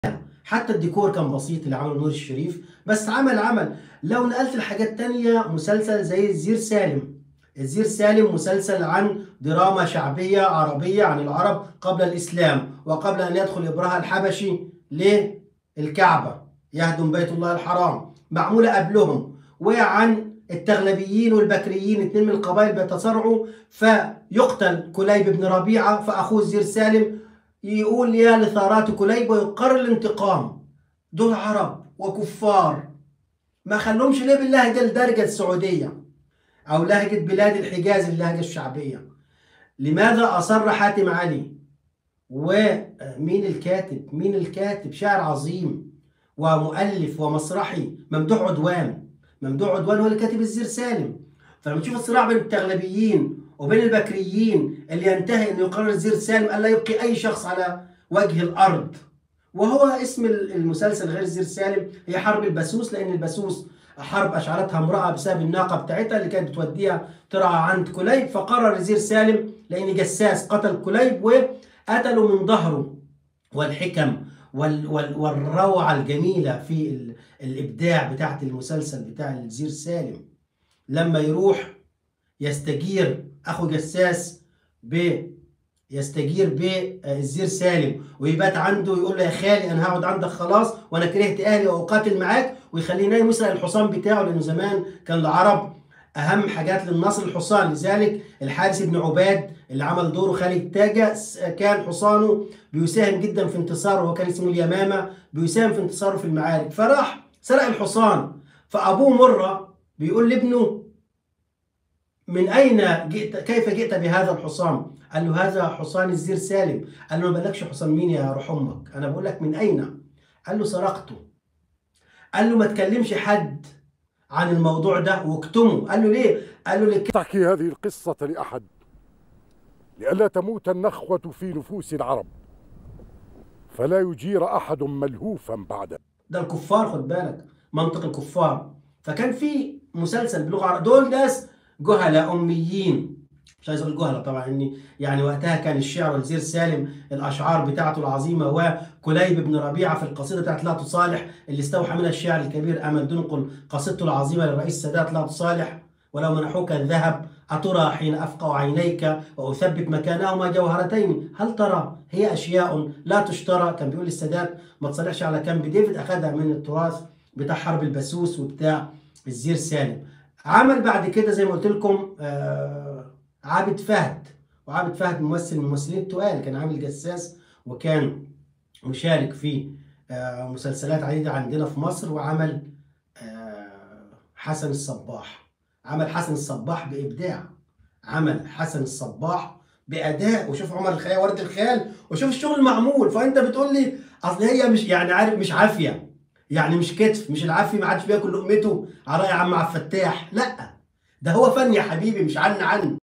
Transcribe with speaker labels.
Speaker 1: حتى الديكور كان بسيط اللي عمله نور الشريف بس عمل عمل لو نقلت لحاجات تانية مسلسل زي الزير سالم الزير سالم مسلسل عن دراما شعبية عربية عن العرب قبل الإسلام وقبل أن يدخل إبراهيم الحبشي للكعبة يهدم بيت الله الحرام معمولة قبلهم وعن التغلبيين والبكريين اتنين من القبائل بيتصارعوا فيقتل كليب بن ربيعة فأخوه الزير سالم يقول يا لثارات كليب ويقرر الانتقام دول عرب وكفار ما خلهمش ليه باللهجة الدارجة السعودية أو لهجة بلاد الحجاز اللهجة الشعبية لماذا أصر حاتم علي ومين الكاتب مين الكاتب شاعر عظيم ومؤلف ومسرحي ممدوح عدوان ممدوح عدوان هو اللي كاتب الزير سالم فلما تشوف الصراع بين التغلبيين وبين البكريين اللي ينتهي انه يقرر الزير سالم الا يبقي اي شخص على وجه الارض وهو اسم المسلسل غير الزير سالم هي حرب البسوس لان البسوس حرب اشعلتها امراه بسبب الناقه بتاعتها اللي كانت بتوديها ترعى عند كليب فقرر الزير سالم لان جساس قتل كليب وقتله من ظهره والحكم وال وال والروعه الجميله في الابداع بتاعت المسلسل بتاع الزير سالم لما يروح يستجير اخو جساس ب يستجير بالزير سالم ويبات عنده يقول له يا خالي انا هقعد عندك خلاص وانا كرهت اهلي واقاتل معاك ويخليه نايم يسرق الحصان بتاعه لانه زمان كان العرب اهم حاجات للنصر الحصان لذلك الحارس بن عباد اللي عمل دوره خالد تاجة كان حصانه بيساهم جدا في انتصاره هو كان اسمه اليمامه بيساهم في انتصاره في المعارك فراح سرق الحصان فابوه مره بيقول لابنه من اين جئت كيف جئت بهذا الحصان؟ قال له هذا حصان الزير سالم قال له ما بالكش حصان مين يا روح امك؟ انا بقول لك من اين؟ قال له سرقته قال له ما تكلمش حد عن الموضوع ده واكتمه قال له ليه؟ قال له لك
Speaker 2: تحكي هذه القصة لأحد لئلا تموت النخوة في نفوس العرب فلا يجير أحد ملهوفا بعده
Speaker 1: ده الكفار خد بالك منطق الكفار فكان في مسلسل بلغة عربية دول ناس جهلة أميين مش عايز اقول جهله طبعا اني يعني وقتها كان الشعر الزير سالم الاشعار بتاعته العظيمه وكليب بن ربيعه في القصيده بتاعت لا تصالح اللي استوحى منها الشاعر الكبير امل دنقل قصيدته العظيمه للرئيس السادات لا تصالح ولو منحوك الذهب أترى حين أفقع عينيك وأثبت مكانهما جوهرتين هل ترى هي أشياء لا تشترى كان بيقول السادات ما تصالحش على كامب ديفيد أخذها من التراث بتاع حرب البسوس وبتاع الزير سالم عمل بعد كده زي ما قلت لكم آه عابد فهد وعابد فهد ممثل من الممثلين التقال كان عامل جساس وكان مشارك في آه مسلسلات عديدة عندنا في مصر وعمل آه حسن الصباح عمل حسن الصباح بإبداع عمل حسن الصباح بأداء وشوف عمر الخيال ورد الخيال وشوف الشغل المعمول فأنت بتقول لي أصل هي مش يعني عارف مش عافية يعني مش كتف مش العافية ما عادش بياكل لقمته على رأي عم عبد الفتاح لا ده هو فن يا حبيبي مش عن عن